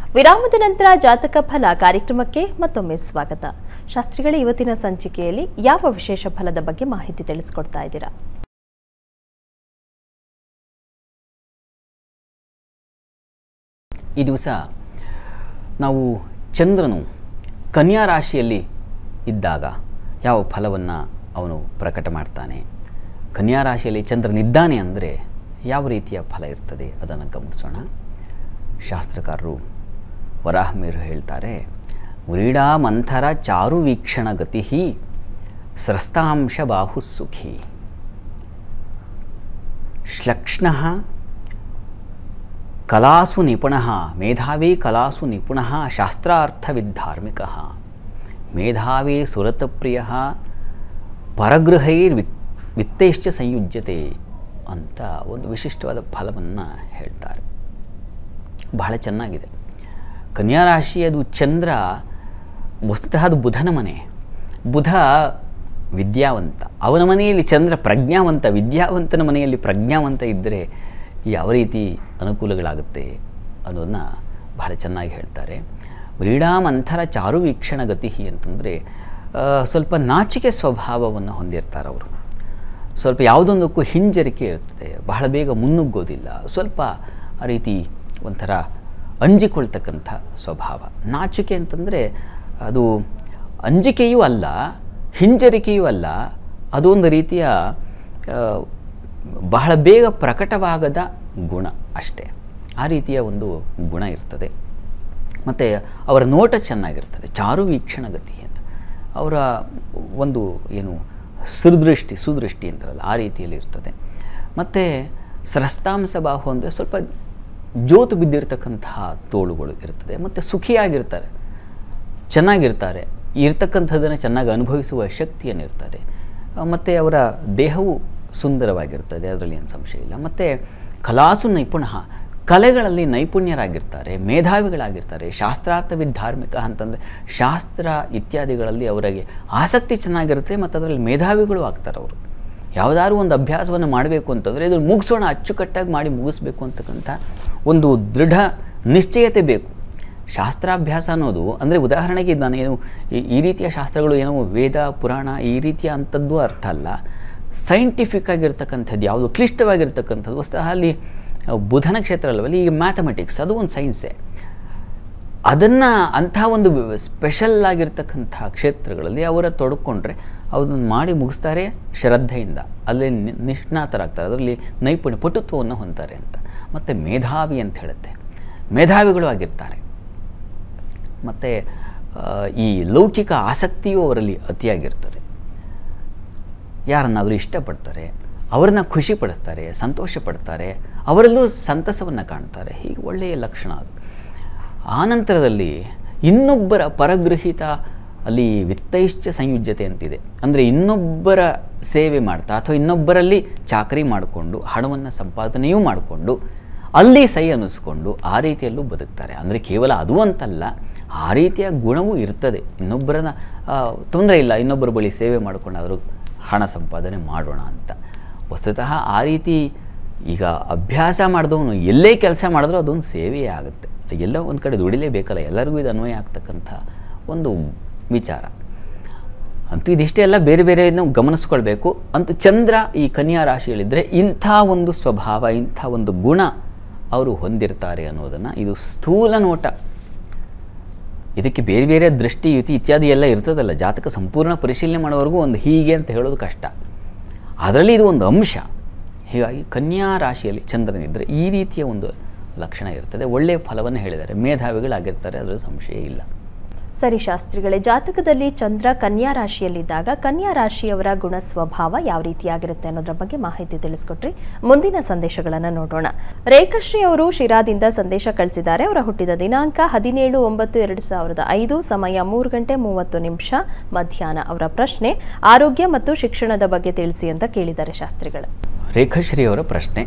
ವಿರಾಮದ ನಂತರ ಜಾತಕ ಫಲ ಕಾರ್ಯಕ್ರಮಕ್ಕೆ ಮತ್ತೊಮ್ಮೆ ಸ್ವಾಗತ ಶಾಸ್ತ್ರಿಗಳ ಇವತ್ತಿನ ಸಂಚಿಕೆಯಲ್ಲಿ ಯಾವ ವಿಶೇಷ ಫಲದ ಬಗ್ಗೆ ಮಾಹಿತಿ ತಿಳಿಸ್ಕೊಡ್ತಾ ಇದ್ದೀರಾ ಈ ದಿವಸ ನಾವು ಚಂದ್ರನು ಕನ್ಯಾ ರಾಶಿಯಲ್ಲಿ ಇದ್ದಾಗ ಯಾವ ಫಲವನ್ನು ಅವನು ಪ್ರಕಟ ಮಾಡ್ತಾನೆ ಕನ್ಯಾ ರಾಶಿಯಲ್ಲಿ ಚಂದ್ರನಿದ್ದಾನೆ ಅಂದರೆ ಯಾವ ರೀತಿಯ ಫಲ ಇರ್ತದೆ ಅದನ್ನು ಗಮನಿಸೋಣ ಶಾಸ್ತ್ರಕಾರರು ವರಾಹಮೀರು ಹೇಳ್ತಾರೆ ವ್ರೀಡಾ ಮಂಥರ ಚಾರು ವೀಕ್ಷಣ ಗತಿ ಸ್ರಸ್ತಾಂಶ ಬಾಹು ಸುಖಿ ಶ್ಲಕ್ಷ್ಣ ಕಲಾಸು ನಿಪುಣಃ ಮೇಧಾವಿ ಕಲಾಸು ನಿಪುಣಃ ಶಾಸ್ತ್ರಾರ್ಥವಿದ್ಧಾರ್ಮಿಕ ಮೇಧಾವಿ ಸುರತಪ್ರಿಯ ಪರಗೃಹೈರ್ ವಿತ್ ವಿತ್ತೈಶ್ಚ ಸಂಯುಜ್ಯತೆ ಅಂತ ಒಂದು ವಿಶಿಷ್ಟವಾದ ಫಲವನ್ನು ಹೇಳ್ತಾರೆ ಬಹಳ ಚೆನ್ನಾಗಿದೆ ಕನ್ಯಾ ರಾಶಿ ಅದು ಚಂದ್ರ ವಸ್ತುತಃ ಅದು ಬುಧನ ಮನೆ ಬುಧ ವಿದ್ಯಾವಂತ ಅವನ ಮನೆಯಲ್ಲಿ ಚಂದ್ರ ಪ್ರಜ್ಞಾವಂತ ವಿದ್ಯಾವಂತನ ಮನೆಯಲ್ಲಿ ಪ್ರಜ್ಞಾವಂತ ಇದ್ದರೆ ಯಾವ ರೀತಿ ಅನುಕೂಲಗಳಾಗುತ್ತೆ ಅನ್ನೋದನ್ನ ಬಹಳ ಚೆನ್ನಾಗಿ ಹೇಳ್ತಾರೆ ವ್ರೀಡಾಮಂಥರ ಚಾರು ವೀಕ್ಷಣ ಗತಿ ಅಂತಂದರೆ ಸ್ವಲ್ಪ ನಾಚಿಕೆ ಸ್ವಭಾವವನ್ನು ಹೊಂದಿರ್ತಾರೆ ಅವರು ಸ್ವಲ್ಪ ಯಾವುದೊಂದಕ್ಕೂ ಹಿಂಜರಿಕೆ ಇರ್ತದೆ ಬಹಳ ಬೇಗ ಮುನ್ನುಗ್ಗೋದಿಲ್ಲ ಸ್ವಲ್ಪ ಆ ರೀತಿ ಒಂಥರ ಅಂಜಿಕೊಳ್ತಕ್ಕಂಥ ಸ್ವಭಾವ ನಾಚಿಕೆ ಅಂತಂದರೆ ಅದು ಅಂಜಿಕೆಯೂ ಅಲ್ಲ ಹಿಂಜರಿಕೆಯೂ ಅಲ್ಲ ಅದೊಂದು ರೀತಿಯ ಆ, ಬಹಳ ಬೇಗ ಪ್ರಕಟವಾಗದ ಗುಣ ಅಷ್ಟೇ ಆ ರೀತಿಯ ಒಂದು ಗುಣ ಇರ್ತದೆ ಮತ್ತು ಅವರ ನೋಟ ಚೆನ್ನಾಗಿರ್ತದೆ ಚಾರು ವೀಕ್ಷಣ ಗತಿ ಅಂತ ಅವರ ಒಂದು ಏನು ಸುದೃಷ್ಟಿ ಸುದೃಷ್ಟಿ ಅಂತಾರಲ್ಲ ಆ ರೀತಿಯಲ್ಲಿ ಇರ್ತದೆ ಮತ್ತು ಸ್ರಸ್ತಾಂಶ ಬಾಹು ಅಂದರೆ ಸ್ವಲ್ಪ ಜೋತು ಬಿದ್ದಿರತಕ್ಕಂತಹ ತೋಳುಗಳು ಇರ್ತದೆ ಮತ್ತು ಸುಖಿಯಾಗಿರ್ತಾರೆ ಚೆನ್ನಾಗಿರ್ತಾರೆ ಇರ್ತಕ್ಕಂಥದ್ದನ್ನು ಚೆನ್ನಾಗಿ ಅನುಭವಿಸುವ ಶಕ್ತಿಯನ್ನು ಇರ್ತಾರೆ ಮತ್ತು ಅವರ ದೇಹವು ಸುಂದರವಾಗಿರ್ತದೆ ಅದರಲ್ಲಿ ಏನು ಸಂಶಯ ಇಲ್ಲ ಮತ್ತು ಕಲಾಸು ನೈಪುಣ ಕಲೆಗಳಲ್ಲಿ ನೈಪುಣ್ಯರಾಗಿರ್ತಾರೆ ಮೇಧಾವಿಗಳಾಗಿರ್ತಾರೆ ಶಾಸ್ತ್ರಾರ್ಥವಿದ್ ಧಾರ್ಮಿಕ ಅಂತಂದರೆ ಶಾಸ್ತ್ರ ಇತ್ಯಾದಿಗಳಲ್ಲಿ ಅವರಿಗೆ ಆಸಕ್ತಿ ಚೆನ್ನಾಗಿರುತ್ತೆ ಮತ್ತು ಅದರಲ್ಲಿ ಮೇಧಾವಿಗಳು ಆಗ್ತಾರೆ ಅವರು ಯಾವುದಾದ್ರು ಒಂದು ಅಭ್ಯಾಸವನ್ನು ಮಾಡಬೇಕು ಅಂತಂದರೆ ಇದನ್ನು ಮುಗಿಸೋಣ ಅಚ್ಚುಕಟ್ಟಾಗಿ ಮಾಡಿ ಮುಗಿಸ್ಬೇಕು ಅಂತಕ್ಕಂಥ ಒಂದು ದೃಢ ನಿಶ್ಚಯತೆ ಬೇಕು ಶಾಸ್ತ್ರಾಭ್ಯಾಸ ಅನ್ನೋದು ಅಂದರೆ ಉದಾಹರಣೆಗೆ ನಾನು ಏನು ಈ- ಈ ರೀತಿಯ ಶಾಸ್ತ್ರಗಳು ಏನೋ ವೇದ ಪುರಾಣ ಈ ರೀತಿಯ ಅಂಥದ್ದು ಅರ್ಥ ಅಲ್ಲ ಸೈಂಟಿಫಿಕ್ ಆಗಿರ್ತಕ್ಕಂಥದ್ದು ಯಾವುದು ಕ್ಲಿಷ್ಟವಾಗಿರ್ತಕ್ಕಂಥದ್ದು ವಸ್ತುತಃ ಅಲ್ಲಿ ಆ, ಬುಧನ ಕ್ಷೇತ್ರ ಅಲ್ಲವಲ್ಲ ಈಗ ಮ್ಯಾಥಮೆಟಿಕ್ಸ್ ಅದು ಒಂದು ಸೈನ್ಸೇ ಅದನ್ನು ಅಂಥ ಒಂದು ಸ್ಪೆಷಲ್ ಆಗಿರ್ತಕ್ಕಂಥ ಕ್ಷೇತ್ರಗಳಲ್ಲಿ ಅವರ ತೊಡ್ಕೊಂಡ್ರೆ ಅದನ್ನು ಮಾಡಿ ಮುಗಿಸ್ತಾರೆ ಶ್ರದ್ಧೆಯಿಂದ ಅಲ್ಲಿ ನಿ- ನಿಷ್ಣಾತರಾಗ್ತಾರೆ ಅದರಲ್ಲಿ ನೈಪುಣ್ಯ ಪಟುತ್ವವನ್ನು ಹೊಂದ್ತಾರೆ ಅಂತ ಮತ್ತು ಮೇಧಾವಿ ಅಂತ ಹೇಳುತ್ತೆ ಮೇಧಾವಿಗಳು ಆಗಿರ್ತಾರೆ ಮತ್ತು ಈ ಲೌಕಿಕ ಆಸಕ್ತಿಯೂ ಅವರಲ್ಲಿ ಅತಿಯಾಗಿರ್ತದೆ ಯಾರನ್ನಾದರೂ ಇಷ್ಟಪಡ್ತಾರೆ ಅವರನ್ನ ಖುಷಿ ಪಡಿಸ್ತಾರೆ ಸಂತೋಷ ಪಡ್ತಾರೆ ಅವರಲ್ಲೂ ಸಂತಸವನ್ನು ಕಾಣ್ತಾರೆ ಹೀಗೆ ಒಳ್ಳೆಯ ಲಕ್ಷಣ ಅದು ಆನಂತರದಲ್ಲಿ ಇನ್ನೊಬ್ಬರ ಪರಗೃಹಿತ ಅಲ್ಲಿ ವಿತ್ತೈಶ್ಚ ಸಂಯುಜ್ಯತೆ ಅಂತಿದೆ ಅಂದರೆ ಇನ್ನೊಬ್ಬರ ಸೇವೆ ಮಾಡ್ತಾ ಅಥವಾ ಇನ್ನೊಬ್ಬರಲ್ಲಿ ಚಾಕರಿ ಮಾಡಿಕೊಂಡು ಹಣವನ್ನು ಸಂಪಾದನೆಯೂ ಮಾಡಿಕೊಂಡು ಅಲ್ಲಿ ಸೈ ಅನ್ನಿಸ್ಕೊಂಡು ಆ ರೀತಿಯಲ್ಲೂ ಬದುಕ್ತಾರೆ ಅಂದರೆ ಕೇವಲ ಅದು ಅಂತಲ್ಲ ಆ ರೀತಿಯ ಗುಣವೂ ಇರ್ತದೆ ಇನ್ನೊಬ್ಬರನ್ನ ತೊಂದರೆ ಇಲ್ಲ ಇನ್ನೊಬ್ಬರ ಬಳಿ ಸೇವೆ ಮಾಡಿಕೊಂಡಾದರೂ ಹಣ ಸಂಪಾದನೆ ಮಾಡೋಣ ಅಂತ ವಸ್ತುತಃ ಆ ರೀತಿ ಈಗ ಅಭ್ಯಾಸ ಮಾಡಿದವನು ಎಲ್ಲೇ ಕೆಲಸ ಮಾಡಿದ್ರೂ ಅದೊಂದು ಸೇವೆಯೇ ಆಗುತ್ತೆ ಎಲ್ಲ ಒಂದು ಕಡೆ ದುಡಿಲೇಬೇಕಲ್ಲ ಎಲ್ಲರಿಗೂ ಇದು ಅನ್ವಯ ಆಗ್ತಕ್ಕಂಥ ಒಂದು ವಿಚಾರ ಅಂತೂ ಇದಿಷ್ಟೇ ಎಲ್ಲ ಬೇರೆ ಬೇರೆ ನಾವು ಗಮನಿಸ್ಕೊಳ್ಬೇಕು ಅಂತೂ ಚಂದ್ರ ಈ ಕನ್ಯಾ ರಾಶಿಯಲ್ಲಿದ್ದರೆ ಇಂಥ ಒಂದು ಸ್ವಭಾವ ಇಂಥ ಒಂದು ಗುಣ ಅವರು ಹೊಂದಿರ್ತಾರೆ ಅನ್ನೋದನ್ನು ಇದು ಸ್ಥೂಲ ನೋಟ ಇದಕ್ಕೆ ಬೇರೆ ಬೇರೆ ದೃಷ್ಟಿ ಯುತಿ ಇತ್ಯಾದಿ ಎಲ್ಲ ಇರ್ತದಲ್ಲ ಜಾತಕ ಸಂಪೂರ್ಣ ಪರಿಶೀಲನೆ ಮಾಡೋವರೆಗೂ ಒಂದು ಹೀಗೆ ಅಂತ ಹೇಳೋದು ಕಷ್ಟ ಅದರಲ್ಲಿ ಇದು ಒಂದು ಅಂಶ ಹೀಗಾಗಿ ಕನ್ಯಾ ರಾಶಿಯಲ್ಲಿ ಚಂದ್ರನಿದ್ದರೆ ಈ ರೀತಿಯ ಒಂದು ಲಕ್ಷಣ ಇರ್ತದೆ ಒಳ್ಳೆಯ ಫಲವನ್ನು ಹೇಳಿದ್ದಾರೆ ಮೇಧಾವಿಗಳಾಗಿರ್ತಾರೆ ಅದರಲ್ಲಿ ಸಂಶಯ ಇಲ್ಲ ಸರಿ ಶಾಸ್ತ್ರಿಗಳೇ ಜಾತಕದಲ್ಲಿ ಚಂದ್ರ ಕನ್ಯಾ ರಾಶಿಯಲ್ಲಿದ್ದಾಗ ಕನ್ಯಾ ರಾಶಿಯವರ ಗುಣ ಸ್ವಭಾವ ಯಾವ ರೀತಿಯಾಗಿರುತ್ತೆ ಅನ್ನೋದ್ರ ಬಗ್ಗೆ ಮಾಹಿತಿ ತಿಳಿಸ್ಕೊಟ್ರಿ ಮುಂದಿನ ಸಂದೇಶಗಳನ್ನು ನೋಡೋಣ ರೇಖಶ್ರೀ ಅವರು ಶಿರಾದಿಂದ ಸಂದೇಶ ಕಳಿಸಿದ್ದಾರೆ ಅವರ ಹುಟ್ಟಿದ ದಿನಾಂಕ ಹದಿನೇಳು ಒಂಬತ್ತು ಎರಡು ಸಾವಿರದ ಐದು ಸಮಯ ಮೂರು ಗಂಟೆ ಮೂವತ್ತು ನಿಮಿಷ ಮಧ್ಯಾಹ್ನ ಅವರ ಪ್ರಶ್ನೆ ಆರೋಗ್ಯ ಮತ್ತು ಶಿಕ್ಷಣದ ಬಗ್ಗೆ ತಿಳಿಸಿ ಅಂತ ಕೇಳಿದ್ದಾರೆ ಶಾಸ್ತ್ರಿಗಳು ರೇಖಾಶ್ರೀ ಅವರ ಪ್ರಶ್ನೆ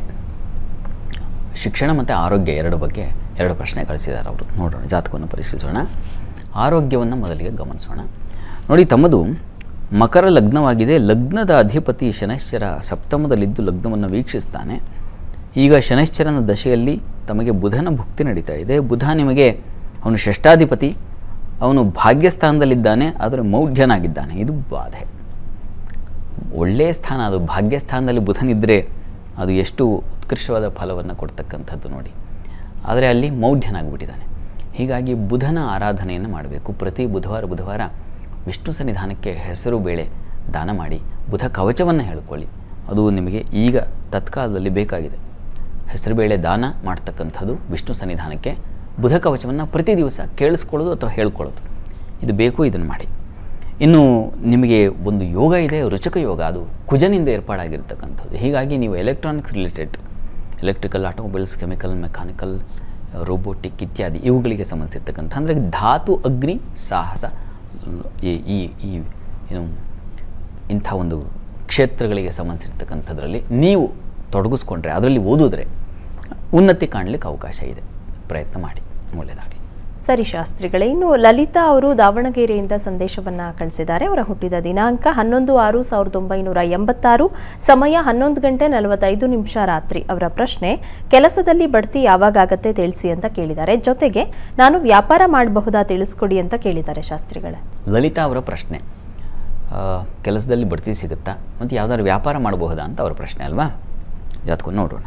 ಶಿಕ್ಷಣ ಮತ್ತು ಆರೋಗ್ಯ ಎರಡು ಬಗ್ಗೆ ಎರಡು ಪ್ರಶ್ನೆ ಕಳಿಸಿದ್ದಾರೆ ಅವರು ನೋಡೋಣ ಜಾತಕವನ್ನು ಪರಿಶೀಲಿಸೋಣ ಆರೋಗ್ಯವನ್ನು ಮೊದಲಿಗೆ ಗಮನಿಸೋಣ ನೋಡಿ ತಮ್ಮದು ಮಕರ ಲಗ್ನವಾಗಿದೆ ಲಗ್ನದ ಅಧಿಪತಿ ಶನೈಶ್ಚರ ಸಪ್ತಮದಲ್ಲಿದ್ದು ಲಗ್ನವನ್ನು ವೀಕ್ಷಿಸ್ತಾನೆ ಈಗ ಶನೈಶ್ಚರನ ದಶೆಯಲ್ಲಿ ತಮಗೆ ಬುಧನ ಭುಕ್ತಿ ನಡೀತಾ ಇದೆ ಬುಧ ನಿಮಗೆ ಅವನು ಷಷ್ಠಾಧಿಪತಿ ಅವನು ಭಾಗ್ಯಸ್ಥಾನದಲ್ಲಿದ್ದಾನೆ ಆದರೆ ಮೌಢ್ಯನಾಗಿದ್ದಾನೆ ಇದು ಬಾಧೆ ಒಳ್ಳೆಯ ಸ್ಥಾನ ಅದು ಭಾಗ್ಯಸ್ಥಾನದಲ್ಲಿ ಬುಧನಿದ್ದರೆ ಅದು ಎಷ್ಟು ಉತ್ಕೃಷ್ಟವಾದ ಫಲವನ್ನು ಕೊಡ್ತಕ್ಕಂಥದ್ದು ನೋಡಿ ಆದರೆ ಅಲ್ಲಿ ಮೌಢ್ಯನಾಗಿಬಿಟ್ಟಿದ್ದಾನೆ ಹೀಗಾಗಿ ಬುಧನ ಆರಾಧನೆಯನ್ನು ಮಾಡಬೇಕು ಪ್ರತಿ ಬುಧವಾರ ಬುಧವಾರ ವಿಷ್ಣು ಸನ್ನಿಧಾನಕ್ಕೆ ಹೆಸರು ಬೇಳೆ ದಾನ ಮಾಡಿ ಬುಧ ಕವಚವನ್ನು ಹೇಳ್ಕೊಳ್ಳಿ ಅದು ನಿಮಗೆ ಈಗ ತತ್ಕಾಲದಲ್ಲಿ ಬೇಕಾಗಿದೆ ಹೆಸರುಬೇಳೆ ದಾನ ಮಾಡ್ತಕ್ಕಂಥದ್ದು ವಿಷ್ಣು ಸನ್ನಿಧಾನಕ್ಕೆ ಬುಧ ಕವಚವನ್ನು ಪ್ರತಿ ದಿವಸ ಕೇಳಿಸ್ಕೊಳ್ಳೋದು ಅಥವಾ ಹೇಳ್ಕೊಳ್ಳೋದು ಇದು ಬೇಕು ಇದನ್ನು ಮಾಡಿ ಇನ್ನು ನಿಮಗೆ ಒಂದು ಯೋಗ ಇದೆ ರುಚಕ ಯೋಗ ಅದು ಕುಜನಿಂದ ಏರ್ಪಾಡಾಗಿರ್ತಕ್ಕಂಥದ್ದು ಹೀಗಾಗಿ ನೀವು electronics related electrical automobiles chemical mechanical robotic ಇತ್ಯಾದಿ ಇವುಗಳಿಗೆ ಸಂಬಂಧಿಸಿರ್ತಕ್ಕಂಥ ಅಂದರೆ ಧಾತು ಅಗ್ನಿ ಸಾಹಸ ಈ ಈ ಈ ಏನು ಇಂಥ ಒಂದು ಕ್ಷೇತ್ರಗಳಿಗೆ ಸಂಬಂಧಿಸಿರ್ತಕ್ಕಂಥದ್ರಲ್ಲಿ ನೀವು ತೊಡಗಿಸ್ಕೊಂಡ್ರೆ ಅದರಲ್ಲಿ ಓದಿದ್ರೆ ಉನ್ನತಿ ಕಾಣಲಿಕ್ಕೆ ಅವಕಾಶ ಇದೆ ಪ್ರಯತ್ನ ಮಾಡಿ ಒಳ್ಳೆಯದಾಗಲಿ ಸರಿ ಶಾಸ್ತ್ರಿಗಳೇ ಇನ್ನು ಲಲಿತಾ ಅವರು ದಾವಣಗೆರೆಯಿಂದ ಸಂದೇಶವನ್ನ ಕಳಿಸಿದ್ದಾರೆ ಅವರ ಹುಟ್ಟಿದ ದಿನಾಂಕ ಹನ್ನೊಂದು ಆರು ಸಾವಿರದ ಒಂಬೈನೂರ ಎಂಬತ್ತಾರು ಸಮಯ ಹನ್ನೊಂದು ಗಂಟೆ ನಲವತ್ತೈದು ನಿಮಿಷ ರಾತ್ರಿ ಅವರ ಪ್ರಶ್ನೆ ಕೆಲಸದಲ್ಲಿ ಬಡ್ತಿ ಯಾವಾಗ ಆಗತ್ತೆ ತಿಳಿಸಿ ಅಂತ ಕೇಳಿದ್ದಾರೆ ಜೊತೆಗೆ ನಾನು ವ್ಯಾಪಾರ ಮಾಡಬಹುದಾ ತಿಳಿಸ್ಕೊಡಿ ಅಂತ ಕೇಳಿದ್ದಾರೆ ಶಾಸ್ತ್ರಿಗಳೇ ಲಲಿತಾ ಅವರ ಪ್ರಶ್ನೆ ಆ, ಕೆಲಸದಲ್ಲಿ ಬಡ್ತಿ ಸಿಗುತ್ತಾ ಮತ್ತು ಯಾವ್ದಾದ್ರು ವ್ಯಾಪಾರ ಮಾಡಬಹುದಾ ಅಂತ ಅವರ ಪ್ರಶ್ನೆ ಅಲ್ವಾ ಜಾತಕ ನೋಡೋಣ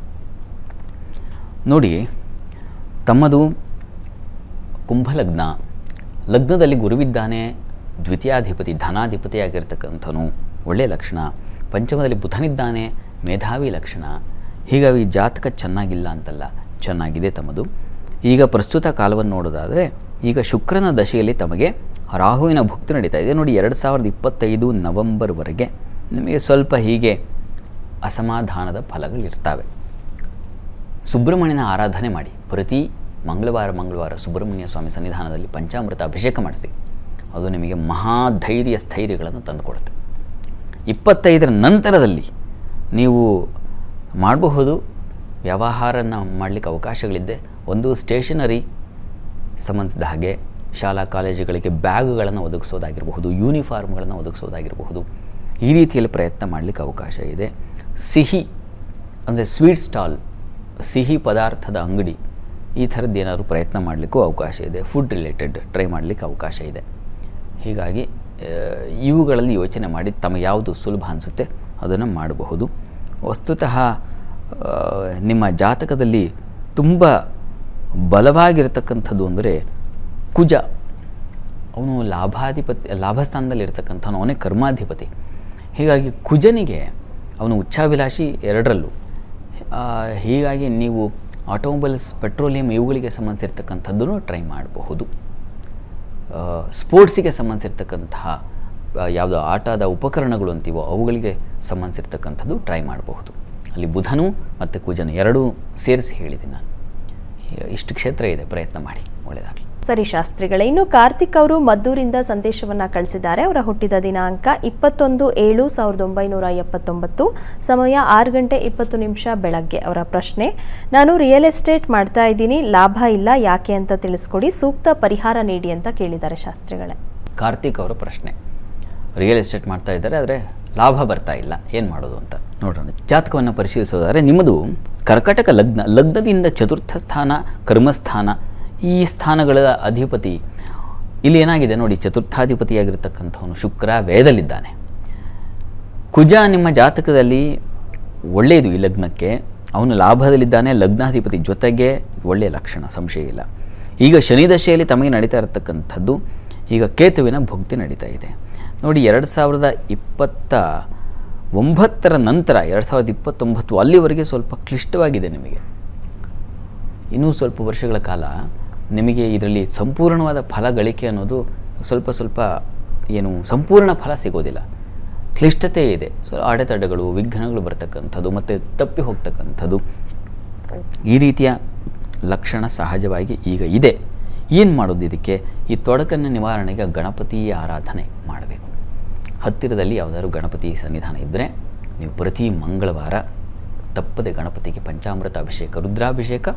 ನೋಡಿ ತಮ್ಮದು ಕುಂಭಲಗ್ನ ಲಗ್ನದಲ್ಲಿ ಗುರುವಿದ್ದಾನೆ ದ್ವಿತೀಯಾಧಿಪತಿ ಧನಾಧಿಪತಿಯಾಗಿರ್ತಕ್ಕಂಥನು ಒಳ್ಳೆಯ ಲಕ್ಷಣ ಪಂಚಮದಲ್ಲಿ ಬುಧನಿದ್ದಾನೆ ಮೇಧಾವಿ ಲಕ್ಷಣ ಹೀಗಾಗಿ ಜಾತಕ ಚೆನ್ನಾಗಿಲ್ಲ ಅಂತಲ್ಲ ಚೆನ್ನಾಗಿದೆ ತಮ್ಮದು ಈಗ ಪ್ರಸ್ತುತ ಕಾಲವನ್ನು ನೋಡೋದಾದರೆ ಈಗ ಶುಕ್ರನ ದಶೆಯಲ್ಲಿ ತಮಗೆ ರಾಹುವಿನ ಭುಕ್ತಿ ನಡೀತಾ ಇದೆ ನೋಡಿ ಎರಡು ಸಾವಿರದ ಇಪ್ಪತ್ತೈದು ನವಂಬರ್ವರೆಗೆ ನಿಮಗೆ ಸ್ವಲ್ಪ ಹೀಗೆ ಅಸಮಾಧಾನದ ಫಲಗಳಿರ್ತವೆ ಸುಬ್ರಹ್ಮಣ್ಯನ ಆರಾಧನೆ ಮಾಡಿ ಪ್ರತಿ ಮಂಗಳವಾರ ಮಂಗಳವಾರ ಸುಬ್ರಹ್ಮಣ್ಯ ಸ್ವಾಮಿ ಸನ್ನಿಧಾನದಲ್ಲಿ ಪಂಚಾಮೃತ ಅಭಿಷೇಕ ಮಾಡಿಸಿ ಅದು ನಿಮಗೆ ಮಹಾಧೈರ್ಯ ಸ್ಥೈರ್ಯಗಳನ್ನು ತಂದುಕೊಡುತ್ತೆ ಇಪ್ಪತ್ತೈದರ ನಂತರದಲ್ಲಿ ನೀವು ಮಾಡಬಹುದು ವ್ಯವಹಾರನ ಮಾಡಲಿಕ್ಕೆ ಅವಕಾಶಗಳಿದ್ದೆ ಒಂದು ಸ್ಟೇಷನರಿ ಸಂಬಂಧಿಸಿದ ಹಾಗೆ ಶಾಲಾ ಕಾಲೇಜುಗಳಿಗೆ ಬ್ಯಾಗುಗಳನ್ನು ಒದಗಿಸೋದಾಗಿರಬಹುದು ಯೂನಿಫಾರ್ಮ್ಗಳನ್ನು ಒದಗಿಸೋದಾಗಿರಬಹುದು ಈ ರೀತಿಯಲ್ಲಿ ಪ್ರಯತ್ನ ಮಾಡಲಿಕ್ಕೆ ಅವಕಾಶ ಇದೆ ಸಿಹಿ ಅಂದರೆ ಸ್ವೀಟ್ ಸ್ಟಾಲ್ ಸಿಹಿ ಪದಾರ್ಥದ ಅಂಗಡಿ ಈ ಥರದ್ದು ಏನಾದರೂ ಪ್ರಯತ್ನ ಮಾಡಲಿಕ್ಕೂ ಅವಕಾಶ ಇದೆ ಫುಡ್ ರಿಲೇಟೆಡ್ ಟ್ರೈ ಮಾಡಲಿಕ್ಕೆ ಅವಕಾಶ ಇದೆ ಹೀಗಾಗಿ ಆ, ಇವುಗಳಲ್ಲಿ ಯೋಚನೆ ಮಾಡಿ ತಮಗೆ ಯಾವುದು ಸುಲಭ ಅನಿಸುತ್ತೆ ಅದನ್ನು ಮಾಡಬಹುದು ವಸ್ತುತಃ ಆ, ನಿಮ್ಮ ಜಾತಕದಲ್ಲಿ ತುಂಬ ಬಲವಾಗಿರತಕ್ಕಂಥದ್ದು ಅಂದರೆ ಕುಜ ಅವನು ಲಾಭಾಧಿಪತಿ ಲಾಭಸ್ಥಾನದಲ್ಲಿ ಇರ್ತಕ್ಕಂಥವನು ಅವನೇ ಕರ್ಮಾಧಿಪತಿ ಹೀಗಾಗಿ ಕುಜನಿಗೆ ಅವನು ಉಚ್ಚಾಭಿಲಾಷಿ ಎರಡರಲ್ಲೂ ಆ, ಹೀಗಾಗಿ ನೀವು ಆಟೋಮೊಬೈಲ್ಸ್ ಪೆಟ್ರೋಲಿಯಂ ಇವುಗಳಿಗೆ ಸಂಬಂಧಿಸಿರ್ತಕ್ಕಂಥದ್ದನ್ನು ಟ್ರೈ ಮಾಡಬಹುದು ಆ, ಸ್ಪೋರ್ಟ್ಸಿಗೆ ಸಂಬಂಧಿಸಿರ್ತಕ್ಕಂತಹ ಆ, ಯಾವುದು ಆಟದ ಉಪಕರಣಗಳು ಅಂತೀವೋ ಅವುಗಳಿಗೆ ಸಂಬಂಧಿಸಿರ್ತಕ್ಕಂಥದ್ದು ಟ್ರೈ ಮಾಡಬಹುದು ಅಲ್ಲಿ ಬುಧನು ಮತ್ತು ಕುಜನು ಎರಡೂ ಸೇರಿಸಿ ಹೇಳಿದ್ದೀನಿ ನಾನು ಈ- ಇಷ್ಟು ಕ್ಷೇತ್ರ ಇದೆ ಪ್ರಯತ್ನ ಮಾಡಿ ಒಳ್ಳೆಯದಾಗಲಿ ಸರಿ ಶಾಸ್ತ್ರಿಗಳೇ ಇನ್ನು ಕಾರ್ತಿಕ್ ಅವರು ಮದ್ದೂರಿಂದ ಸಂದೇಶವನ್ನ ಕಳಿಸಿದ್ದಾರೆ ಅವರ ಹುಟ್ಟಿದ ದಿನಾಂಕ ಇಪ್ಪತ್ತೊಂದು ಏಳು ಸಾವಿರದ ಒಂಬೈನೂರ ಎಪ್ಪತ್ತೊಂಬತ್ತು ಸಮಯ ಆರು ಗಂಟೆ ಇಪ್ಪತ್ತು ನಿಮಿಷ ಬೆಳಗ್ಗೆ ಅವರ ಪ್ರಶ್ನೆ ನಾನು ರಿಯಲ್ ಎಸ್ಟೇಟ್ ಮಾಡ್ತಾ ಇದ್ದೀನಿ ಲಾಭ ಇಲ್ಲ ಯಾಕೆ ಅಂತ ತಿಳಿಸ್ಕೊಡಿ ಸೂಕ್ತ ಪರಿಹಾರ ನೀಡಿ ಅಂತ ಕೇಳಿದ್ದಾರೆ ಶಾಸ್ತ್ರಿಗಳೇ ಕಾರ್ತಿಕ್ ಅವರ ಪ್ರಶ್ನೆ ರಿಯಲ್ ಎಸ್ಟೇಟ್ ಮಾಡ್ತಾ ಇದ್ದಾರೆ ಆದರೆ ಲಾಭ ಬರ್ತಾ ಇಲ್ಲ ಏನು ಮಾಡೋದು ಅಂತ ನೋಡೋಣ ಜಾತಕವನ್ನು ಪರಿಶೀಲಿಸೋದಾದರೆ ನಿಮ್ಮದು ಕರ್ಕಟಕ ಲಗ್ನ ಲಗ್ನದಿಂದ ಚತುರ್ಥ ಸ್ಥಾನ ಕರ್ಮಸ್ಥಾನ ಈ ಸ್ಥಾನಗಳ ಅಧಿಪತಿ ಇಲ್ಲಿ ಏನಾಗಿದೆ ನೋಡಿ ಚತುರ್ಥಾಧಿಪತಿಯಾಗಿರ್ತಕ್ಕಂಥವನು ಶುಕ್ರ ವೇದಲ್ಲಿದ್ದಾನೆ ಕುಜ ನಿಮ್ಮ ಜಾತಕದಲ್ಲಿ ಒಳ್ಳೆಯದು ಈ ಲಗ್ನಕ್ಕೆ ಅವನು ಲಾಭದಲ್ಲಿದ್ದಾನೆ ಲಗ್ನಾಧಿಪತಿ ಜೊತೆಗೆ ಒಳ್ಳೆಯ ಲಕ್ಷಣ ಸಂಶಯ ಇಲ್ಲ ಈಗ ಶನಿ ದಶೆಯಲ್ಲಿ ತಮಗೆ ನಡೀತಾ ಇರತಕ್ಕಂಥದ್ದು ಈಗ ಕೇತುವಿನ ಭುಕ್ತಿ ನಡೀತಾ ಇದೆ ನೋಡಿ ಎರಡು ಸಾವಿರದ ಇಪ್ಪತ್ತ ಒಂಬತ್ತರ ನಂತರ ಎರಡು ಸಾವಿರದ ಇಪ್ಪತ್ತೊಂಬತ್ತು ಅಲ್ಲಿವರೆಗೆ ಸ್ವಲ್ಪ ಕ್ಲಿಷ್ಟವಾಗಿದೆ ನಿಮಗೆ ಇನ್ನೂ ಸ್ವಲ್ಪ ವರ್ಷಗಳ ಕಾಲ ನಿಮಗೆ ಇದರಲ್ಲಿ ಸಂಪೂರ್ಣವಾದ ಫಲ ಗಳಿಕೆ ಅನ್ನೋದು ಸ್ವಲ್ಪ ಸ್ವಲ್ಪ ಏನು ಸಂಪೂರ್ಣ ಫಲ ಸಿಗೋದಿಲ್ಲ ಕ್ಲಿಷ್ಟತೆ ಇದೆ ಸೊ ಅಡೆತಡೆಗಳು ವಿಘ್ನಗಳು ಬರ್ತಕ್ಕಂಥದ್ದು ಮತ್ತು ತಪ್ಪಿ ಹೋಗ್ತಕ್ಕಂಥದ್ದು ಈ ರೀತಿಯ ಲಕ್ಷಣ ಸಹಜವಾಗಿ ಈಗ ಇದೆ ಏನು ಮಾಡೋದು ಇದಕ್ಕೆ ಈ ತೊಡಕನ್ನು ನಿವಾರಣೆಗೆ ಗಣಪತಿಯ ಆರಾಧನೆ ಮಾಡಬೇಕು ಹತ್ತಿರದಲ್ಲಿ ಯಾವುದಾದ್ರು ಗಣಪತಿ ಸನ್ನಿಧಾನ ಇದ್ದರೆ ನೀವು ಪ್ರತಿ ಮಂಗಳವಾರ ತಪ್ಪದೆ ಗಣಪತಿಗೆ ಪಂಚಾಮೃತ ಅಭಿಷೇಕ ರುದ್ರಾಭಿಷೇಕ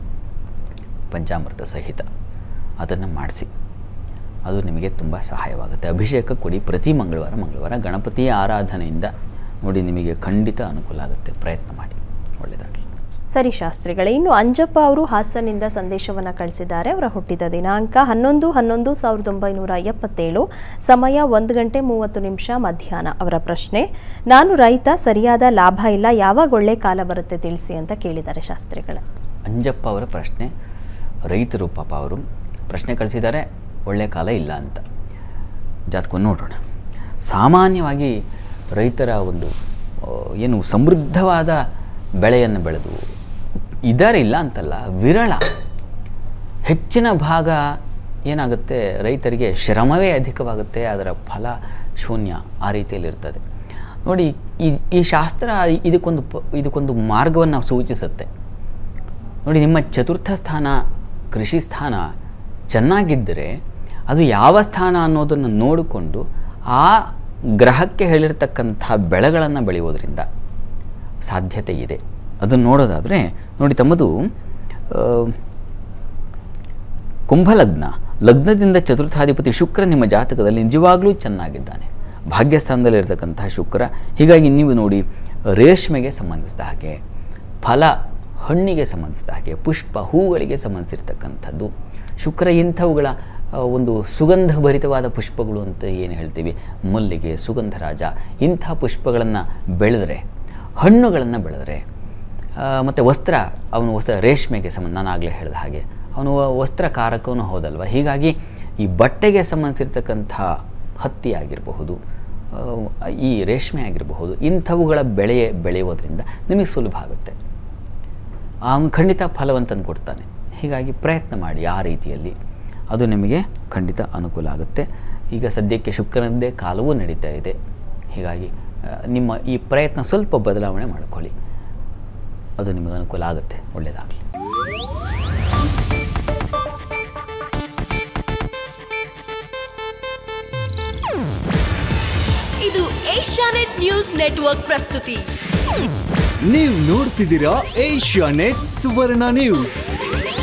ಪಂಚಾಮೃತ ಸಹಿತ ಅದನ್ನು ಮಾಡಿಸಿ ಅದು ನಿಮಗೆ ತುಂಬ ಸಹಾಯವಾಗುತ್ತೆ ಅಭಿಷೇಕ ಕೊಡಿ ಪ್ರತಿ ಮಂಗಳವಾರ ಮಂಗಳವಾರ ಗಣಪತಿಯ ಆರಾಧನೆಯಿಂದ ನೋಡಿ ನಿಮಗೆ ಖಂಡಿತ ಅನುಕೂಲ ಆಗುತ್ತೆ ಪ್ರಯತ್ನ ಮಾಡಿ ಒಳ್ಳೆಯದಾಗಲಿ ಸರಿ ಶಾಸ್ತ್ರಿಗಳೇ ಇನ್ನು ಅಂಜಪ್ಪ ಅವರು ಹಾಸನಿಂದ ಸಂದೇಶವನ್ನ ಕಳಿಸಿದ್ದಾರೆ ಅವರ ಹುಟ್ಟಿದ ದಿನಾಂಕ ಹನ್ನೊಂದು ಹನ್ನೊಂದು ಸಾವಿರದ ಒಂಬೈನೂರ ಎಪ್ಪತ್ತೇಳು ಸಮಯ ಒಂದು ಗಂಟೆ ಮೂವತ್ತು ನಿಮಿಷ ಮಧ್ಯಾಹ್ನ ಅವರ ಪ್ರಶ್ನೆ ನಾನು ರೈತ ಸರಿಯಾದ ಲಾಭ ಇಲ್ಲ ಯಾವಾಗ ಒಳ್ಳೆ ಕಾಲ ಬರುತ್ತೆ ತಿಳಿಸಿ ಅಂತ ಕೇಳಿದ್ದಾರೆ ಶಾಸ್ತ್ರಿಗಳೇ ಅಂಜಪ್ಪ ಅವರ ಪ್ರಶ್ನೆ ರೈತರು ಪಾಪ ಅವರು ಪ್ರಶ್ನೆ ಕಳಿಸಿದ್ದಾರೆ ಒಳ್ಳೆಯ ಕಾಲ ಇಲ್ಲ ಅಂತ ಜಾತಕವನ್ನು ನೋಡೋಣ ಸಾಮಾನ್ಯವಾಗಿ ರೈತರ ಒಂದು ಆ, ಏನು ಸಮೃದ್ಧವಾದ ಬೆಳೆಯನ್ನು ಬೆಳೆದು ಇದ್ದಾರೆ ಇಲ್ಲ ಅಂತಲ್ಲ ವಿರಳ ಹೆಚ್ಚಿನ ಭಾಗ ಏನಾಗುತ್ತೆ ರೈತರಿಗೆ ಶ್ರಮವೇ ಅಧಿಕವಾಗುತ್ತೆ ಅದರ ಫಲ ಶೂನ್ಯ ಆ ರೀತಿಯಲ್ಲಿ ಇರ್ತದೆ ನೋಡಿ ಈ ಈ ಶಾಸ್ತ್ರ ಇದಕ್ಕೊಂದು ಪ ಇದಕ್ಕೊಂದು ಮಾರ್ಗವನ್ನು ಸೂಚಿಸುತ್ತೆ ನೋಡಿ ನಿಮ್ಮ ಚತುರ್ಥ ಸ್ಥಾನ ಕೃಷಿ ಸ್ಥಾನ ಚೆನ್ನಾಗಿದ್ದರೆ ಅದು ಯಾವ ಸ್ಥಾನ ಅನ್ನೋದನ್ನು ನೋಡಿಕೊಂಡು ಆ ಗ್ರಹಕ್ಕೆ ಹೇಳಿರ್ತಕ್ಕಂಥ ಬೆಳೆಗಳನ್ನು ಬೆಳೆಯೋದ್ರಿಂದ ಸಾಧ್ಯತೆ ಇದೆ ಅದನ್ನು ನೋಡೋದಾದರೆ ನೋಡಿ ತಮ್ಮದು ಆ, ಕುಂಭಲಗ್ನ ಲಗ್ನದಿಂದ ಚತುರ್ಥಾಧಿಪತಿ ಶುಕ್ರ ನಿಮ್ಮ ಜಾತಕದಲ್ಲಿ ನಿಜವಾಗ್ಲೂ ಚೆನ್ನಾಗಿದ್ದಾನೆ ಭಾಗ್ಯಸ್ಥಾನದಲ್ಲಿರ್ತಕ್ಕಂತಹ ಶುಕ್ರ ಹೀಗಾಗಿ ನೀವು ನೋಡಿ ರೇಷ್ಮೆಗೆ ಸಂಬಂಧಿಸಿದ ಹಾಗೆ ಫಲ ಹಣ್ಣಿಗೆ ಸಂಬಂಧಿಸಿದ ಹಾಗೆ ಪುಷ್ಪ ಹೂಗಳಿಗೆ ಸಂಬಂಧಿಸಿರ್ತಕ್ಕಂಥದ್ದು ಶುಕ್ರ ಇಂಥವುಗಳ ಆ, ಒಂದು ಸುಗಂಧಭರಿತವಾದ ಪುಷ್ಪಗಳು ಅಂತ ಏನು ಹೇಳ್ತೀವಿ ಮಲ್ಲಿಗೆ ಸುಗಂಧರಾಜ ಇಂಥ ಪುಷ್ಪಗಳನ್ನು ಬೆಳೆದರೆ ಹಣ್ಣುಗಳನ್ನು ಬೆಳೆದರೆ ಮತ್ತು ವಸ್ತ್ರ ಅವನು ವಸ್ತ್ರ ರೇಷ್ಮೆಗೆ ಸಂಬಂಧ ನಾನು ಆಗಲೇ ಹೇಳಿದ ಹಾಗೆ ಅವನು ವಸ್ತ್ರಕಾರಕವೂ ಹೌದಲ್ವ ಹೀಗಾಗಿ ಈ ಬಟ್ಟೆಗೆ ಸಂಬಂಧಿಸಿರ್ತಕ್ಕಂಥ ಹತ್ತಿ ಆಗಿರಬಹುದು ಆ, ಈ ರೇಷ್ಮೆ ಆಗಿರಬಹುದು ಇಂಥವುಗಳ ಬೆಳೆ ಬೆಳೆಯೋದ್ರಿಂದ ನಿಮಗೆ ಸುಲಭ ಆಗುತ್ತೆ ಅವನು ಖಂಡಿತ ಫಲವಂತನ ಕೊಡ್ತಾನೆ ಹೀಗಾಗಿ ಪ್ರಯತ್ನ ಮಾಡಿ ಆ ರೀತಿಯಲ್ಲಿ ಅದು ನಿಮಗೆ ಖಂಡಿತ ಅನುಕೂಲ ಆಗುತ್ತೆ ಈಗ ಸದ್ಯಕ್ಕೆ ಶುಕ್ರನದ್ದೇ ಕಾಲವೂ ನಡೀತಾ ಇದೆ ಹೀಗಾಗಿ ಆ, ನಿಮ್ಮ ಈ ಪ್ರಯತ್ನ ಸ್ವಲ್ಪ ಬದಲಾವಣೆ ಮಾಡಿಕೊಳ್ಳಿ ಅದು ನಿಮಗೆ ಅನುಕೂಲ ಆಗುತ್ತೆ ಒಳ್ಳೆಯದಾಗಲಿ ಇದು ಏಷ್ಯಾನೆಟ್ ನ್ಯೂಸ್ ನೆಟ್ವರ್ಕ್ ಪ್ರಸ್ತುತಿ ನೀವು ನೋಡ್ತಿದ್ದೀರಾ ಏಷ್ಯಾ ನೆಟ್ ಸುವರ್ಣ ನ್ಯೂಸ್